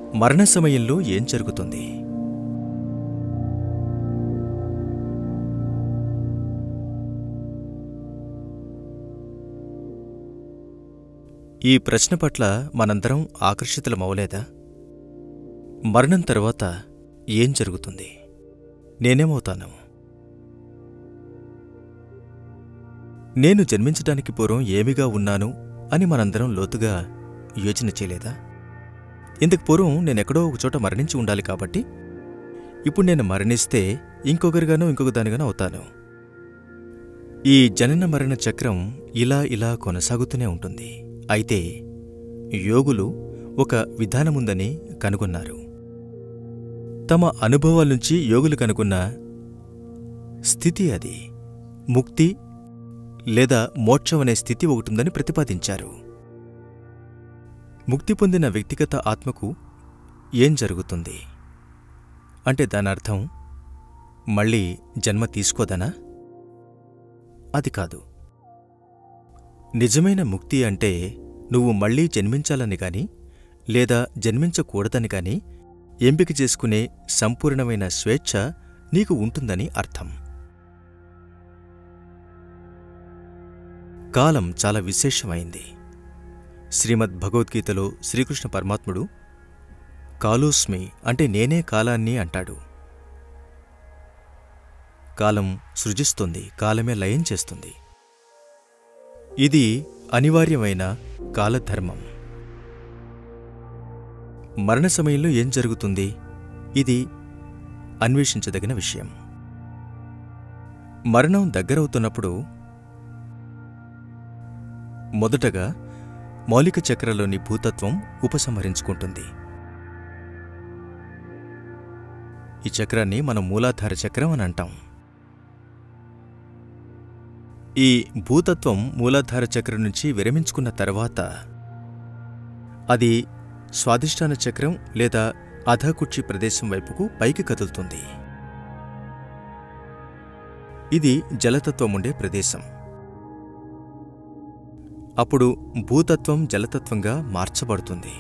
మరణ సమయంలో ఏం జరుగుతుంది ఈ ప్రశ్న పట్ల మనందరం ఆకర్షితులమవలేదా మరణం తర్వాత ఏం జరుగుతుంది నేనేమవుతాను నేను జన్మించడానికి పూర్వం ఏమిగా ఉన్నాను అని మనందరం లోతుగా యోచన చేయలేదా ఇందుకు పూర్వం నేనెక్కడో ఒకచోట మరణించి ఉండాలి కాబట్టి ఇప్పుడు నేను మరణిస్తే ఇంకొకరిగానో ఇంకొక దానిగానో అవుతాను ఈ జనన మరణ చక్రం ఇలా ఇలా కొనసాగుతూనే ఉంటుంది అయితే యోగులు ఒక విధానముందని కనుగొన్నారు తమ అనుభవాల నుంచి యోగులు కనుగొన్న స్థితి అది ముక్తి లేదా మోక్షం అనే స్థితి ఒకటుందని ప్రతిపాదించారు ముక్తి పొందిన వ్యక్తిగత ఆత్మకు ఏం జరుగుతుంది అంటే దానర్థం మళ్ళీ జన్మ తీసుకోదనా అది కాదు నిజమైన ముక్తి అంటే నువ్వు మళ్ళీ జన్మించాలని గాని లేదా జన్మించకూడదని గాని ఎంపిక చేసుకునే సంపూర్ణమైన స్వేచ్ఛ నీకు ఉంటుందని అర్థం కాలం చాలా విశేషమైంది శ్రీమద్ భగవద్గీతలో శ్రీకృష్ణ పరమాత్ముడు కాలోస్మి అంటే నేనే కాలాన్ని అంటాడు కాలం సృజిస్తుంది కాలమే లయం చేస్తుంది ఇది అనివార్యమైన కాలధర్మం మరణ సమయంలో ఏం జరుగుతుంది ఇది అన్వేషించదగిన విషయం మరణం దగ్గరవుతున్నప్పుడు మొదటగా మౌలిక చక్రలోని భూతత్వం ఉపసంహరించుకుంటుంది ఈ చక్రాన్ని మనం మూలాధార చక్రం అని అంటాం ఈ భూతత్వం మూలాధార చక్రం నుంచి విరమించుకున్న తర్వాత అది స్వాదిష్టాన చక్రం లేదా అధకుక్షి ప్రదేశం వైపుకు పైకి కదులుతుంది ఇది జలతత్వం ఉండే ప్రదేశం అప్పుడు భూతత్వం జలతత్వంగా మార్చబడుతుంది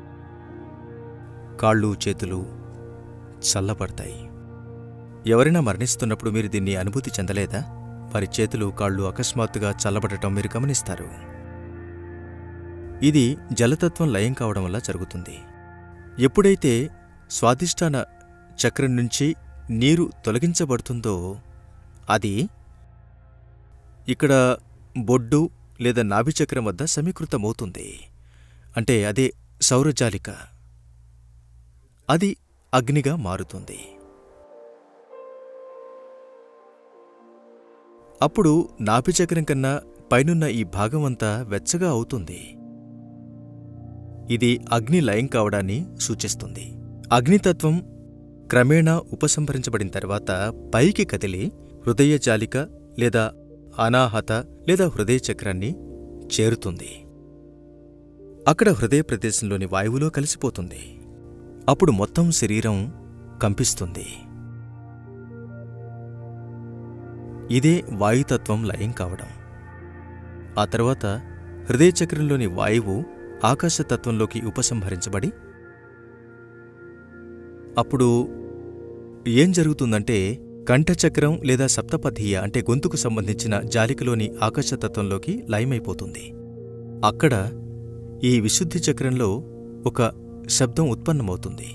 కాళ్ళు చేతులు చల్లబడతాయి ఎవరైనా మరణిస్తున్నప్పుడు మీరు దీన్ని అనుభూతి చెందలేదా వారి చేతులు కాళ్ళు అకస్మాత్తుగా చల్లబడటం మీరు గమనిస్తారు ఇది జలతత్వం లయం కావడం వల్ల జరుగుతుంది ఎప్పుడైతే స్వాదిష్టాన చక్రం నుంచి నీరు తొలగించబడుతుందో అది ఇక్కడ బొడ్డు లేదా నాభిచక్రం వద్ద సమీకృతమవుతుంది అంటే అదే సౌరజాలిక అది అగ్నిగా మారుతుంది అప్పుడు నాభిచక్రం కన్నా పైనున్న ఈ భాగమంతా వెచ్చగా అవుతుంది ఇది అగ్ని లయం కావడాన్ని సూచిస్తుంది అగ్నితత్వం క్రమేణా ఉపసంహరించబడిన తర్వాత పైకి కదిలి హృదయజాలిక లేదా అనాహత లేదా హృదయ చక్రాన్ని చేరుతుంది అక్కడ హృదయ ప్రదేశంలోని వాయువులో కలిసిపోతుంది అప్పుడు మొత్తం శరీరం కంపిస్తుంది ఇదే వాయుతత్వం లయం కావడం ఆ తర్వాత హృదయ చక్రంలోని వాయువు ఆకాశతత్వంలోకి ఉపసంహరించబడి అప్పుడు ఏం జరుగుతుందంటే కంఠచక్రం లేదా సప్తపథీయ అంటే గొంతుకు సంబంధించిన జాలికలోని ఆకాశతత్వంలోకి లయమైపోతుంది అక్కడ ఈ విశుద్ధి చక్రంలో ఒక శబ్దం ఉత్పన్నమవుతుంది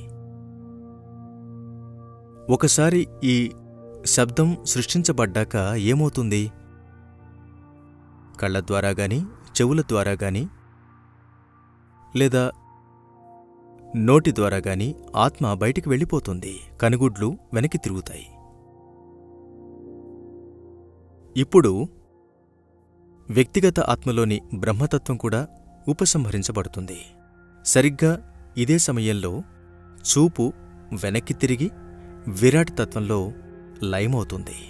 ఒకసారి ఈ శబ్దం సృష్టించబడ్డాక ఏమవుతుంది కళ్ళ ద్వారా గాని చెవుల ద్వారా గాని లేదా నోటి ద్వారా గాని ఆత్మ బయటికి వెళ్ళిపోతుంది కనుగుడ్లు వెనక్కి తిరుగుతాయి ఇప్పుడు వ్యక్తిగత ఆత్మలోని బ్రహ్మతత్వం కూడా ఉపసంహరించబడుతుంది సరిగ్గా ఇదే సమయంలో చూపు వెనక్కి తిరిగి విరాట్ తత్వంలో లయమవుతుంది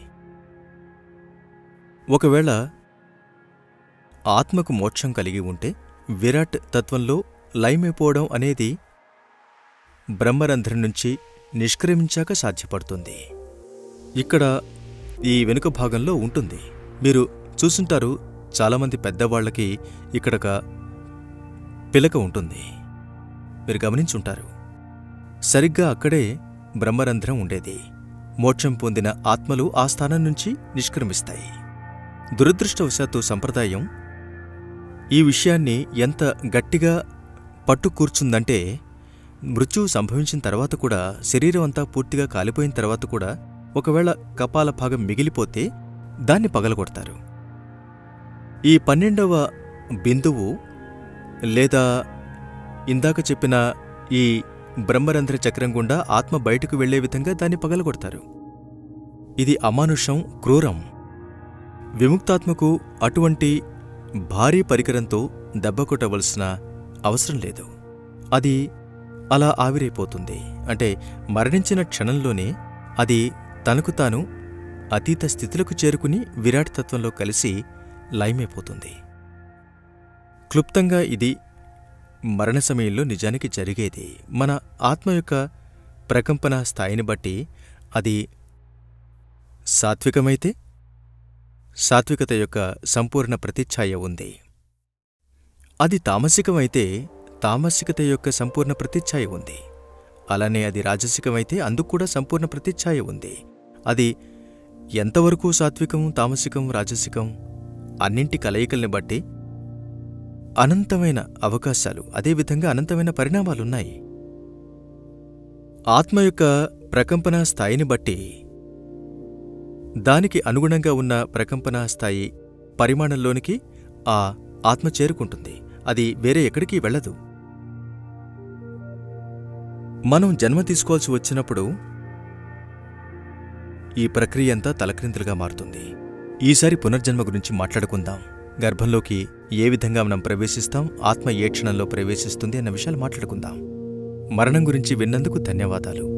ఒకవేళ ఆత్మకు మోక్షం కలిగి ఉంటే విరాట్ తత్వంలో లయమైపోవడం అనేది బ్రహ్మరంధ్రం నుంచి నిష్క్రమించాక సాధ్యపడుతుంది ఇక్కడ ఈ వెనుక భాగంలో ఉంటుంది మీరు చూసుంటారు చాలామంది పెద్దవాళ్లకి ఇక్కడొక పిలక ఉంటుంది మీరు గమనించుంటారు సరిగ్గా అక్కడే బ్రహ్మరంధ్రం ఉండేది మోక్షం పొందిన ఆత్మలు ఆ స్థానం నుంచి నిష్క్రమిస్తాయి దురదృష్టవశాత్తు సంప్రదాయం ఈ విషయాన్ని ఎంత గట్టిగా పట్టు కూర్చుందంటే మృత్యువు సంభవించిన తర్వాత కూడా శరీరం అంతా పూర్తిగా కాలిపోయిన తర్వాత కూడా ఒకవేళ కపాల భాగం మిగిలిపోతే దాన్ని పగలగొడతారు ఈ పన్నెండవ బిందువు లేదా ఇందాక చెప్పిన ఈ బ్రహ్మరంధ్ర చక్రం గుండా ఆత్మ బయటకు వెళ్లే విధంగా దాన్ని పగలగొడతారు ఇది అమానుషం క్రూరం విముక్తాత్మకు అటువంటి భారీ పరికరంతో దెబ్బ కొట్టవలసిన అవసరం లేదు అది అలా ఆవిరైపోతుంది అంటే మరణించిన క్షణంలోనే అది తనకు తాను అతీత స్థితులకు చేరుకుని విరాట్ తత్వంలో కలిసి లయమైపోతుంది క్లుప్తంగా ఇది మరణ సమయంలో నిజానికి జరిగేది మన ఆత్మ యొక్క ప్రకంపన స్థాయిని బట్టి అది సాత్వికమైతే సాత్వికత యొక్క సంపూర్ణ ప్రతిఛాయ ఉంది అది తామసికమైతే తామసికత యొక్క సంపూర్ణ ప్రతిఛాయ ఉంది అలానే అది రాజసికమైతే అందుకు కూడా సంపూర్ణ ప్రతిఛాయ ఉంది అది ఎంతవరకు సాత్వికం తామసికం రాజసికం అన్నింటి కలయికల్ని బట్టి అనంతమైన అవకాశాలు అదేవిధంగా అనంతమైన పరిణామాలున్నాయి ఆత్మ యొక్క ప్రకంపన స్థాయిని బట్టి దానికి అనుగుణంగా ఉన్న ప్రకంపన స్థాయి పరిమాణంలోనికి ఆ ఆత్మ చేరుకుంటుంది అది వేరే ఎక్కడికి వెళ్ళదు మనం జన్మ తీసుకోవాల్సి వచ్చినప్పుడు ఈ ప్రక్రియ అంతా తలక్రిందులుగా మారుతుంది ఈసారి పునర్జన్మ గురించి మాట్లాడుకుందాం గర్భంలోకి ఏ విధంగా మనం ప్రవేశిస్తాం ఆత్మ ఏ క్షణంలో ప్రవేశిస్తుంది అన్న విషయాలు మాట్లాడుకుందాం మరణం గురించి విన్నందుకు ధన్యవాదాలు